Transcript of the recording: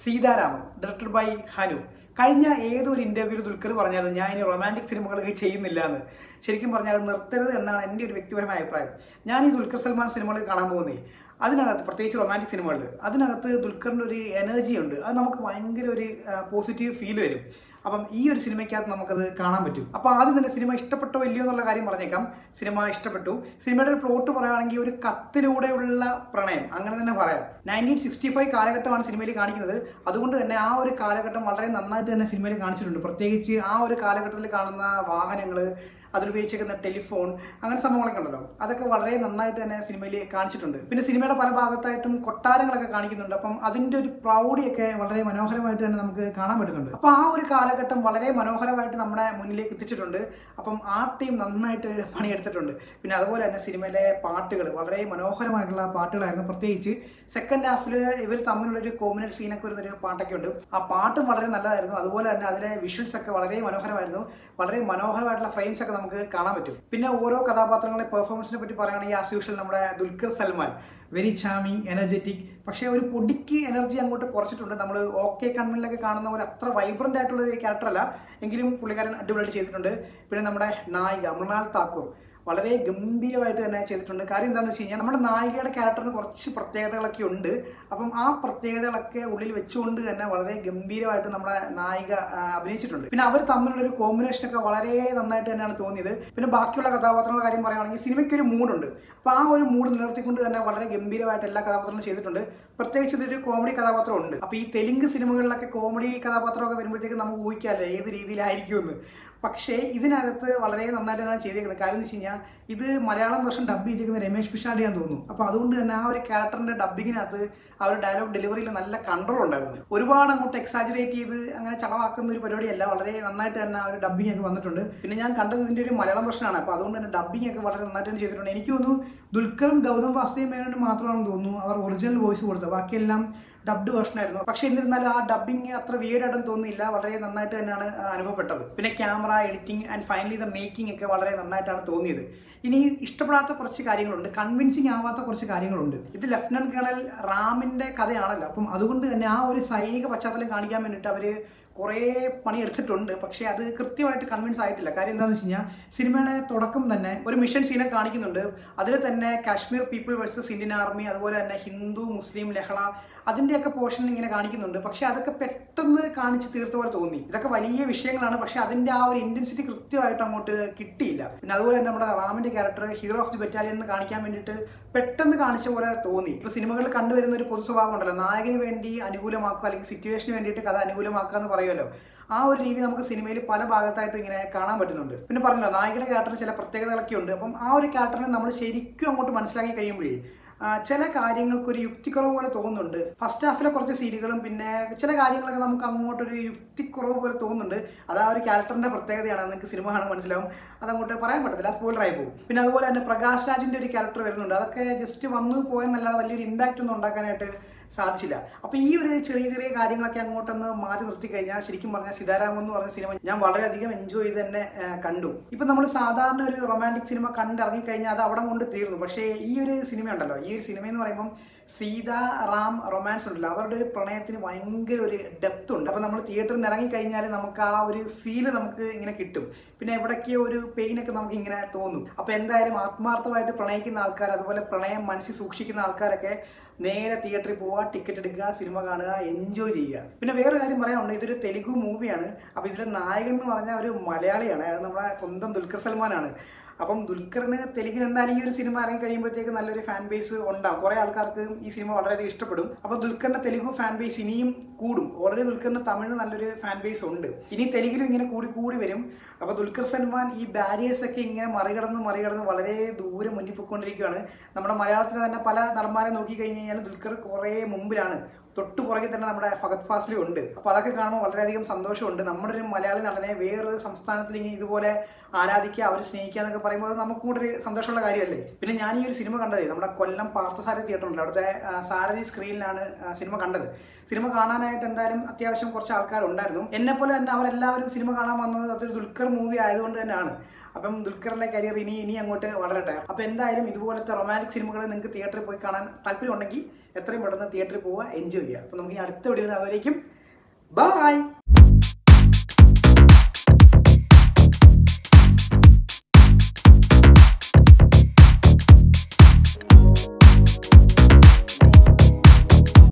Sitharaman directed by ഹനു കഴിഞ്ഞ ഏതൊരു ഇന്റർവ്യൂവിൽ ദുൽഖർ പറഞ്ഞാലും ഞാൻ ഇനി റൊമാൻറ്റിക് സിനിമകൾ ചെയ്യുന്നില്ല എന്ന് ശരിക്കും പറഞ്ഞാൽ അത് നിർത്തരുത് എന്നാണ് എൻ്റെ ഒരു വ്യക്തിപരമായ അഭിപ്രായം ഞാൻ ഈ ദുൽഖർ സൽമാൻ സിനിമകൾ കാണാൻ പോകുന്നേ അതിനകത്ത് പ്രത്യേകിച്ച് റൊമാൻറ്റിക് സിനിമകളിൽ അതിനകത്ത് ദുൽഖറിൻ്റെ ഒരു എനർജി ഉണ്ട് അത് നമുക്ക് ഭയങ്കര ഒരു പോസിറ്റീവ് ഫീൽ വരും അപ്പം ഈ ഒരു സിനിമയ്ക്കകത്ത് നമുക്കത് കാണാൻ പറ്റും അപ്പോൾ ആദ്യം തന്നെ സിനിമ ഇഷ്ടപ്പെട്ടോ ഇല്ലയോ എന്നുള്ള കാര്യം പറഞ്ഞേക്കാം സിനിമ ഇഷ്ടപ്പെട്ടു സിനിമയുടെ ഒരു പ്ലോട്ട് പറയുകയാണെങ്കിൽ ഒരു കത്തിലൂടെയുള്ള പ്രണയം അങ്ങനെ തന്നെ പറയാം നയൻറ്റീൻ സിക്സ്റ്റി ഫൈവ് കാലഘട്ടമാണ് സിനിമയിൽ കാണിക്കുന്നത് അതുകൊണ്ട് തന്നെ ആ ഒരു കാലഘട്ടം വളരെ നന്നായിട്ട് തന്നെ സിനിമയിൽ കാണിച്ചിട്ടുണ്ട് പ്രത്യേകിച്ച് ആ ഒരു കാലഘട്ടത്തിൽ കാണുന്ന വാഹനങ്ങൾ അതിലുപയോഗിച്ചിരിക്കുന്ന ടെലിഫോൺ അങ്ങനെ സംഭവങ്ങളൊക്കെ ഉണ്ടല്ലോ അതൊക്കെ വളരെ നന്നായിട്ട് തന്നെ സിനിമയിൽ കാണിച്ചിട്ടുണ്ട് പിന്നെ സിനിമയുടെ പല ഭാഗത്തായിട്ടും കൊട്ടാരങ്ങളൊക്കെ കാണിക്കുന്നുണ്ട് അപ്പം അതിൻ്റെ ഒരു പ്രൗഢിയൊക്കെ വളരെ മനോഹരമായിട്ട് തന്നെ നമുക്ക് കാണാൻ പറ്റുന്നുണ്ട് അപ്പോൾ ആ ഒരു കാലഘട്ടം വളരെ മനോഹരമായിട്ട് നമ്മുടെ മുന്നിലേക്ക് എത്തിച്ചിട്ടുണ്ട് അപ്പം ആ ടീം നന്നായിട്ട് പണിയെടുത്തിട്ടുണ്ട് പിന്നെ അതുപോലെ തന്നെ സിനിമയിലെ പാട്ടുകൾ വളരെ മനോഹരമായിട്ടുള്ള പാട്ടുകളായിരുന്നു പ്രത്യേകിച്ച് സെക്കൻഡ് ഹാഫിൽ ഇവർ തമ്മിലുള്ളൊരു കോമ്പിനേറ്റ് സീനൊക്കെ വരുന്നൊരു പാട്ടൊക്കെ ഉണ്ട് ആ പാട്ടും വളരെ നല്ലതായിരുന്നു അതുപോലെ തന്നെ അതിലെ വിഷ്വൽസ് ഒക്കെ വളരെ മനോഹരമായിരുന്നു വളരെ മനോഹരമായിട്ടുള്ള ഫ്രെയിംസ് ഒക്കെ നമുക്ക് കാണാൻ പറ്റും പിന്നെ ഓരോ കഥാപാത്രങ്ങളുടെ പെർഫോമൻസിനെ പറ്റി പറയുകയാണെങ്കിൽ ആസ് യൂഷ്വൽ നമ്മുടെ Dulquer Salmaan very charming energetic പക്ഷേ ഒരു പൊടിക്ക് എനർജി അങ്ങോട്ട് കുറച്ചിട്ടുണ്ട് നമ്മൾ ഓക്കെ കൺവെനിലൊക്കെ കാണുന്ന ഒരു അത്ര വൈബ്രന്റ് ആയിട്ടുള്ള ഒരു ക്യാരക്ടർ അല്ല എങ്കിലും പുള്ളിക്കാരൻ അടിപൊളിയായിട്ട് ചെയ്തിട്ടുണ്ട് പിന്നെ നമ്മുടെ നായിക മൃണാൽ താക്കൂർ വളരെ ഗംഭീരമായിട്ട് തന്നെ ചെയ്തിട്ടുണ്ട് കാര്യം എന്താണെന്ന് വെച്ച് കഴിഞ്ഞാൽ നമ്മുടെ നായികയുടെ ക്യാരക്ടറിന് കുറച്ച് പ്രത്യേകതകളൊക്കെ ഉണ്ട് അപ്പം ആ പ്രത്യേകതകളൊക്കെ ഉള്ളിൽ വെച്ചുകൊണ്ട് തന്നെ വളരെ ഗംഭീരമായിട്ട് നമ്മുടെ നായിക ആ, അഭിനയിച്ചിട്ടുണ്ട് പിന്നെ അവർ തമ്മിലുള്ള ഒരു കോമ്പിനേഷൻ ഒക്കെ വളരെ നന്നായിട്ട് തന്നെയാണ് തോന്നിയത് പിന്നെ ബാക്കിയുള്ള കഥാപാത്രങ്ങളുടെ കാര്യം പറയുകയാണെങ്കിൽ സിനിമയ്ക്ക് ഒരു മൂഡുണ്ട് അപ്പോൾ ആ ഒരു മൂഡ് നിലനിർത്തിക്കൊണ്ട് തന്നെ വളരെ ഗംഭീരമായിട്ട് എല്ലാ കഥാപാത്രങ്ങളും ചെയ്തിട്ടുണ്ട് പ്രത്യേകിച്ച് ഇതൊരു കോമഡി കഥാപാത്രം ഉണ്ട് അപ്പോൾ ഈ തെലുങ്ക് സിനിമകളിലൊക്കെ കോമഡി കഥാപാത്രമൊക്കെ വരുമ്പോഴത്തേക്ക് നമുക്ക് ഊഹിക്കാമല്ലോ ഏത് രീതിയിലായിരിക്കുമെന്ന് പക്ഷേ ഇതിനകത്ത് വളരെ നന്നായിട്ട് തന്നെ ചെയ്തേക്കുന്നത് കാര്യം എന്ന് വെച്ച് കഴിഞ്ഞാൽ ഇത് മലയാളം വേർഷൻ ഡബ് ചെയ്തിരിക്കുന്ന രമേഷ് പിഷാഡിയാന്ന് തോന്നുന്നു അപ്പോൾ അതുകൊണ്ട് തന്നെ ആ ഒരു ക്യാരക്ടറിന്റെ ഡബിങ്ങിനകത്ത് ആ ഒരു ഡയലോഗ് ഡെലിവറിയിൽ നല്ല കൺട്രോൾ ഉണ്ടായിരുന്നു ഒരുപാട് അങ്ങോട്ട് എക്സാജറേറ്റ് ചെയ്ത് അങ്ങനെ ചളവാക്കുന്ന ഒരു പരിപാടിയല്ല വളരെ നന്നായിട്ട് തന്നെ ആ ഒരു ഡബിങ് ഒക്കെ വന്നിട്ടുണ്ട് പിന്നെ ഞാൻ കണ്ടത് ഇതിന്റെ ഒരു മലയാളം വേർഷനാണ് അപ്പോൾ അതുകൊണ്ട് തന്നെ ഡബിങ് ഒക്കെ വളരെ നന്നായിട്ട് തന്നെ ചെയ്തിട്ടുണ്ട് എനിക്ക് തോന്നുന്നു ദുൽഖറും ഗൗതം വാസുദേവ് മേനോനും മാത്രമാണെന്ന് തോന്നുന്നു അവർ ഒറിജിനൽ വോയിസ് കൊടുത്തത് ബാക്കിയെല്ലാം ഡബ്ഡ് വേർഷൻ ആയിരുന്നു പക്ഷേ എന്നിരുന്നാലും ആ ഡബിങ് അത്ര വീടായിട്ടൊന്നും തോന്നിയില്ല വളരെ നന്നായിട്ട് തന്നെയാണ് ആ, അനുഭവപ്പെട്ടത് പിന്നെ camera editing and finally the making ഒക്കെ വളരെ നന്നായിട്ടാണ് തോന്നിയത് ഇനി ഇഷ്ടപ്പെടാത്ത കുറച്ച് കാര്യങ്ങളുണ്ട് കൺവിൻസിങ് ആവാത്ത കുറച്ച് കാര്യങ്ങളുണ്ട് ഇത് ലഫ്റ്റനന്റ് കേണൽ റാമിന്റെ കഥയാണല്ലോ അപ്പം അതുകൊണ്ട് തന്നെ ആ ഒരു സൈനിക പശ്ചാത്തലം കാണിക്കാൻ വേണ്ടിയിട്ട് അവര് കുറേ പണി എടുത്തിട്ടുണ്ട് പക്ഷേ അത് കൃത്യമായിട്ട് കൺവിൻസ് ആയിട്ടില്ല കാര്യം എന്താണെന്ന് വെച്ച് കഴിഞ്ഞാൽ സിനിമയുടെ തുടക്കം തന്നെ ഒരു മിഷൻ സീനെ കാണിക്കുന്നുണ്ട് അതിൽ തന്നെ Kashmir people versus Indian army അതുപോലെ തന്നെ ഹിന്ദു മുസ്ലിം ലഹള അതിൻ്റെയൊക്കെ പോർഷൻ ഇങ്ങനെ കാണിക്കുന്നുണ്ട് പക്ഷേ അതൊക്കെ പെട്ടെന്ന് കാണിച്ച് തീർത്ത പോലെ തോന്നി ഇതൊക്കെ വലിയ വിഷയങ്ങളാണ് പക്ഷേ അതിൻ്റെ ആ ഒരു ഇൻറ്റൻസിറ്റി കൃത്യമായിട്ട് അങ്ങോട്ട് കിട്ടിയില്ല പിന്നെ അതുപോലെ തന്നെ നമ്മുടെ റാമിൻ്റെ character hero of the battalion എന്ന് കാണിക്കാൻ വേണ്ടിയിട്ട് പെട്ടെന്ന് കാണിച്ച പോലെ തോന്നി ഇപ്പോൾ സിനിമകളിൽ കണ്ടുവരുന്ന ഒരു പൊതു സ്വഭാവം ഉണ്ടല്ലോ നായകന് വേണ്ടി അനുകൂലമാക്കുക അല്ലെങ്കിൽ സിറ്റുവേഷന് വേണ്ടിയിട്ട് കഥ അനുകൂലമാക്കുക എന്ന് പറയുമല്ലോ ആ ഒരു രീതി നമുക്ക് സിനിമയിൽ പല ഭാഗത്തായിട്ടും ഇങ്ങനെ കാണാൻ പറ്റുന്നുണ്ട് പിന്നെ പറഞ്ഞല്ലോ നായകയുടെ ക്യാരക്ടറിന് ചില പ്രത്യേകതകളൊക്കെ ഉണ്ട് അപ്പം ആ ഒരു ക്യാരക്ടറിനെ നമ്മൾ ശരിക്കും അങ്ങോട്ട് മനസ്സിലാക്കി കഴിയുമ്പോഴേ ആ, ചില കാര്യങ്ങൾക്ക് ഒരു യുക്തിക്കുറവ് പോലെ തോന്നുന്നുണ്ട് ഫസ്റ്റ് ഹാഫിലെ കുറച്ച് സീനുകളും പിന്നെ ചില കാര്യങ്ങളൊക്കെ നമുക്ക് അങ്ങോട്ടൊരു യുക്തിക്കുറവ് പോലെ തോന്നുന്നുണ്ട് അത് ആ ഒരു ക്യാരക്ടറിന്റെ പ്രത്യേകതയാണ് നിങ്ങൾക്ക് സിനിമ കാണാൻ മനസ്സിലാവും അതങ്ങോട്ട് പറയാൻ പറ്റത്തില്ല സ്പോയിലറായി പോകും പിന്നെ അതുപോലെ തന്നെ പ്രകാശ് രാജിന്റെ ഒരു ക്യാരക്ടർ വരുന്നുണ്ട് അതൊക്കെ ജസ്റ്റ് വന്നു പോയെന്നല്ലാതെ വലിയൊരു ഇമ്പാക്റ്റ് ഒന്നും ഉണ്ടാക്കാനായിട്ട് സാധിച്ചില്ല അപ്പൊ ഈ ഒരു ചെറിയ ചെറിയ കാര്യങ്ങളൊക്കെ അങ്ങോട്ടൊന്ന് മാറ്റി നിർത്തി കഴിഞ്ഞാൽ ശരിക്കും പറഞ്ഞാൽ സീതാരാമൻ എന്ന് പറഞ്ഞ സിനിമ ഞാൻ വളരെയധികം എൻജോയ് ചെയ്ത് തന്നെ ആ, കണ്ടു ഇപ്പൊ നമ്മൾ സാധാരണ ഒരു റൊമാൻറ്റിക് സിനിമ കണ്ടിറങ്ങി കഴിഞ്ഞാൽ അത് അവിടെ കൊണ്ട് തീർന്നു പക്ഷേ ഈ ഒരു സിനിമ ഉണ്ടല്ലോ ഈ ഒരു സിനിമ എന്ന് പറയുമ്പോൾ സീത റാം റൊമാൻസ് ഉണ്ടല്ലോ അവരുടെ ഒരു പ്രണയത്തിന് ഭയങ്കര ഒരു ഡെപ്ത് ഉണ്ട് അപ്പോൾ നമ്മൾ തിയേറ്ററിൽ നിന്ന് ഇറങ്ങി കഴിഞ്ഞാൽ നമുക്ക് ആ ഒരു ഫീല് നമുക്ക് ഇങ്ങനെ കിട്ടും പിന്നെ എവിടേക്കോ ഒരു പെയിനൊക്കെ നമുക്ക് ഇങ്ങനെ തോന്നും അപ്പോൾ എന്തായാലും ആത്മാർത്ഥമായിട്ട് പ്രണയിക്കുന്ന ആൾക്കാർ അതുപോലെ പ്രണയം മനസ്സിൽ സൂക്ഷിക്കുന്ന ആൾക്കാരൊക്കെ നേരെ തിയേറ്ററിൽ പോവുക ടിക്കറ്റ് എടുക്കുക സിനിമ കാണുക എൻജോയ് ചെയ്യുക പിന്നെ വേറെ കാര്യം പറയാനുണ്ട് ഇതൊരു തെലുഗു മൂവിയാണ് അപ്പോൾ ഇതിലെ നായകൻ എന്ന് പറഞ്ഞാൽ ഒരു മലയാളിയാണ് അത് നമ്മുടെ സ്വന്തം ദുൽഖർ സൽമാനാണ് അപ്പം ദുൽഖറിന് തെലുങ്കിന് എന്തായാലും ഈ ഒരു സിനിമ ഇറങ്ങി കഴിയുമ്പോഴത്തേക്ക് നല്ലൊരു ഫാൻ ബേസ് ഉണ്ടാവും കുറേ ആൾക്കാർക്ക് ഈ സിനിമ വളരെയധികം ഇഷ്ടപ്പെടും അപ്പോൾ ദുൽഖറിന്റെ തെലുഗു ഫാൻ ബേസ് ഇനിയും കൂടും ഓൾറെഡി ദുൽഖറിന് തമിഴിന് നല്ലൊരു ഫാൻ ബേസ് ഉണ്ട് ഇനി തെലുങ്കിലും ഇങ്ങനെ കൂടി കൂടി വരും അപ്പോൾ ദുൽഖർ സൽമാൻ ഈ ബാരിയേഴ്സ് ഒക്കെ ഇങ്ങനെ മറികടന്ന് മറികടന്ന് വളരെ ദൂരെ മുന്നിൽ പോയിക്കൊണ്ടിരിക്കുകയാണ് നമ്മുടെ മലയാളത്തിൽ തന്നെ പല നടന്മാരെ നോക്കി കഴിഞ്ഞ് കഴിഞ്ഞാൽ ദുൽഖർ കുറേ മുമ്പിലാണ് തൊട്ട് പുറകെ തന്നെ നമ്മുടെ ഫഹദ് ഫാസിലും ഉണ്ട് അപ്പോൾ അതൊക്കെ കാണുമ്പോൾ വളരെയധികം സന്തോഷമുണ്ട് നമ്മുടെ ഒരു മലയാളി നടനെ വേറൊരു സംസ്ഥാനത്തിൽ ഇങ്ങനെ ഇതുപോലെ ആരാധിക്കുക അവർ സ്നേഹിക്കുക എന്നൊക്കെ പറയുമ്പോൾ അത് നമുക്കും കൂടെ ഒരു സന്തോഷമുള്ള കാര്യമല്ലേ പിന്നെ ഞാൻ ഈ ഒരു സിനിമ കണ്ടത് നമ്മുടെ കൊല്ലം പാർത്ഥസാരഥി തിയേറ്റർ ഉണ്ടല്ലോ അവിടുത്തെ ആ, സാരഥി സ്ക്രീനിലാണ് ആ, സിനിമ കണ്ടത് സിനിമ കാണാനായിട്ട് എന്തായാലും അത്യാവശ്യം കുറച്ച് ആൾക്കാരുണ്ടായിരുന്നു എന്നെ പോലെ തന്നെ അവരെല്ലാവരും സിനിമ കാണാൻ വന്നത് അതൊരു ദുൽഖർ മൂവി ആയതുകൊണ്ട് തന്നെയാണ് അപ്പം ദുൽഖറിന്റെ കരിയർ ഇനി ഇനി അങ്ങോട്ട് വളരട്ടെ അപ്പം എന്തായാലും ഇതുപോലത്തെ റൊമാൻറ്റിക് സിനിമകൾ നിങ്ങൾക്ക് തിയേറ്ററിൽ പോയി കാണാൻ താല്പര്യം ഉണ്ടെങ്കിൽ എത്രയും പെട്ടെന്ന് തിയേറ്ററിൽ പോവുക എൻജോയ് ചെയ്യുക അപ്പം നമുക്ക് ഇനി അടുത്ത വീഡിയോയിൽ അതുവരേക്കും ബൈ